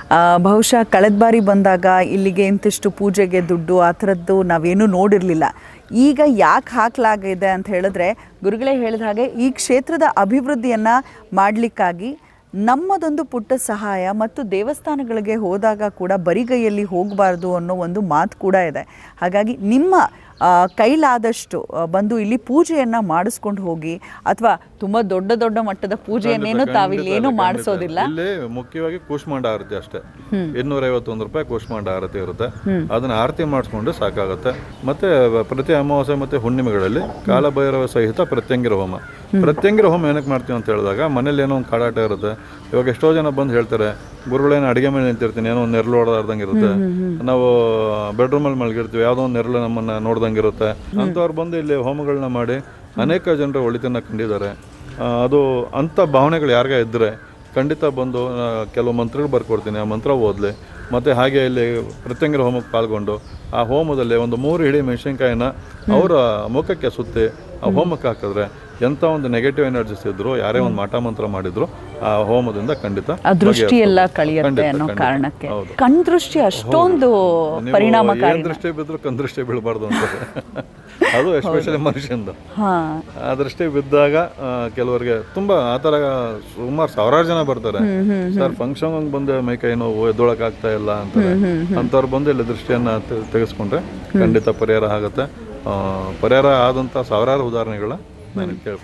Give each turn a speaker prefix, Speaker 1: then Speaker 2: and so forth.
Speaker 1: ಆ, ಬಹುಶಃ ಕಳೆದ ಬಾರಿ ಬಂದಾಗ ಇಲ್ಲಿಗೆ ಇಂತಿಷ್ಟು ಪೂಜೆಗೆ ದುಡ್ಡು ಆ ಥರದ್ದು ನಾವೇನೂ ನೋಡಿರಲಿಲ್ಲ ಈಗ ಯಾಕೆ ಹಾಕಲಾಗಿದೆ ಅಂತ ಹೇಳಿದ್ರೆ ಗುರುಗಳೇ ಹೇಳಿದ ಹಾಗೆ ಈ ಕ್ಷೇತ್ರದ ಅಭಿವೃದ್ಧಿಯನ್ನು ಮಾಡಲಿಕ್ಕಾಗಿ ನಮ್ಮದೊಂದು ಪುಟ್ಟ ಸಹಾಯ ಮತ್ತು ದೇವಸ್ಥಾನಗಳಿಗೆ ಹೋದಾಗ ಕೂಡ ಬರಿಗೈಯಲ್ಲಿ ಹೋಗಬಾರ್ದು ಅನ್ನೋ ಒಂದು ಮಾತು ಕೂಡ ಇದೆ ಹಾಗಾಗಿ ನಿಮ್ಮ ಆ, ಕೈಲಾದಷ್ಟು ಆ, ಬಂದು ಇಲ್ಲಿ ಪೂಜೆಯನ್ನು ಮಾಡಿಸ್ಕೊಂಡು ಹೋಗಿ ಅಥವಾ ತುಂಬ ದೊಡ್ಡ ದೊಡ್ಡ ಮಟ್ಟದ ಪೂಜೆಯನ್ನೇನು ತಾವಿಲ್ಲಿ ಏನೂ ಮಾಡಿಸೋದಿಲ್ಲ
Speaker 2: ಇಲ್ಲಿ ಮುಖ್ಯವಾಗಿ ಕೂಷ್ಮಾಂಡ ಆರತಿ ಅಷ್ಟೇ ಇನ್ನೂರ ಐವತ್ತೊಂದು ರೂಪಾಯಿ ಕೂಷ್ಮಾಂಡ ಆರತಿ ಇರುತ್ತೆ ಅದನ್ನ ಆರತಿ ಮಾಡಿಸ್ಕೊಂಡು ಸಾಕಾಗುತ್ತೆ ಮತ್ತೆ ಪ್ರತಿ ಅಮಾವಾಸ್ಯೆ ಮತ್ತೆ ಹುಣ್ಣಿಮೆಗಳಲ್ಲಿ ಕಾಲಭೈರವ ಸಹಿತ ಪ್ರತ್ಯಂಗಿರ ಹೋಮ ಪ್ರತ್ಯಂಗಿರ ಹೋಮ ಏನಕ್ಕೆ ಮಾಡ್ತೀವಿ ಅಂತ ಹೇಳಿದಾಗ ಮನೇಲಿ ಏನೋ ಒಂದು ಕಾಡಾಟ ಇರುತ್ತೆ ಇವಾಗ ಎಷ್ಟೋ ಜನ ಬಂದು ಹೇಳ್ತಾರೆ ಗುರುಗಳೇನು ಅಡಿಗೆ ಮೇಲೆ ನಿಂತಿರ್ತೀನಿ ಏನೋ ಒಂದು ನೆರಳು ಹೊಡೆದಾರ್ದಂಗೆ ಇರುತ್ತೆ ನಾವು ಬೆಡ್ರೂಮಲ್ಲಿ ಮಲಗಿರ್ತೀವಿ ಯಾವುದೋ ಒಂದು ನೆರಳು ನಮ್ಮನ್ನ ನೋಡ್ದಂಗೆ ಇರುತ್ತೆ ಅಂಥವ್ರು ಬಂದು ಇಲ್ಲಿ ಹೋಮಗಳನ್ನ ಮಾಡಿ ಅನೇಕ ಜನರು ಒಳಿತನ್ನ ಕಂಡಿದ್ದಾರೆ ಆ, ಅದು ಅಂಥ ಭಾವನೆಗಳು ಯಾರಿಗ ಇದ್ದರೆ ಖಂಡಿತ ಬಂದು ಆ, ಕೆಲವು ಮಂತ್ರಗಳು ಬರ್ಕೊಡ್ತೀನಿ ಆ ಮಂತ್ರ ಓದಲಿ ಮತ್ತು ಹಾಗೆ ಇಲ್ಲಿ ಪ್ರತ್ಯಂಗಿರ ಹೋಮಕ್ಕೆ ಪಾಲ್ಗೊಂಡು ಆ ಹೋಮದಲ್ಲಿ ಒಂದು ಮೂರು ಹಿಡಿ ಮೆಣಸಿನ್ಕಾಯಿನ ಅವರ ಮುಖಕ್ಕೆ ಸುತ್ತಿ ಆ ಹೋಮಕ್ಕೆ ಹಾಕಿದ್ರೆ ಎಂಥ ಒಂದು ನೆಗೆಟಿವ್ ಎನರ್ಜಿಸ್ ಇದ್ರು ಯಾರೇ ಒಂದು ಮಾಟ ಮಂತ್ರ ಮಾಡಿದ್ರು ಆ ಹೋಮದಿಂದ ಖಂಡಿತ
Speaker 1: ಆ ದೃಷ್ಟಿ ಎಲ್ಲ ಕಳಿಯುತ್ತೆ
Speaker 2: ಖಂಡಿತ,
Speaker 1: ಅನ್ನೋ
Speaker 2: ಖಂಡಿತ.
Speaker 1: ಕಾರಣಕ್ಕೆ
Speaker 2: ಹೌದು.
Speaker 1: ಕಣ್ ದೃಷ್ಟಿ ಅಷ್ಟೊಂದು
Speaker 2: ನೀವು
Speaker 1: ಪರಿಣಾಮಕಾರಿ
Speaker 2: ಏನ್ ದೃಷ್ಟಿ ಬಿದ್ರು ಕಣ್ ದೃಷ್ಟಿ ಬೀಳಬಾರ್ದು ಅಂತ ಅದು ಎಸ್ಪೆಷಲಿ ಮನುಷ್ಯಂದು
Speaker 1: ಹಾ
Speaker 2: ಆ ದೃಷ್ಟಿ ಬಿದ್ದಾಗ ಆ, ಕೆಲವರಿಗೆ ತುಂಬಾ ಆ ಥರ ಸುಮಾರು ಸಾವಿರಾರು ಜನ ಬರ್ತಾರೆ ಸರ್ ಫಂಕ್ಷನ್ ಬಂದೆ ಮೈ ಕೈ ನೋವು ಎದ್ದೊಳಕ್ ಆಗ್ತಾ ಇಲ್ಲ ಅಂತಾರೆ ಅಂಥವ್ರು ಬಂದು ಇಲ್ಲಿ ದೃಷ್ಟಿಯನ್ನ ತೆ- ತೆಗೆಸ್ಕೊಂಡ್ರೆ ಖಂಡಿತ ಪರಿಹಾರ ಆಗುತ್ತೆ ಆ, ಪರಿಹಾರ ಆದಂಥ ಸಾವಿರಾರು ಉದಾಹರಣೆಗಳ ನಾನು ಕೇಳಿ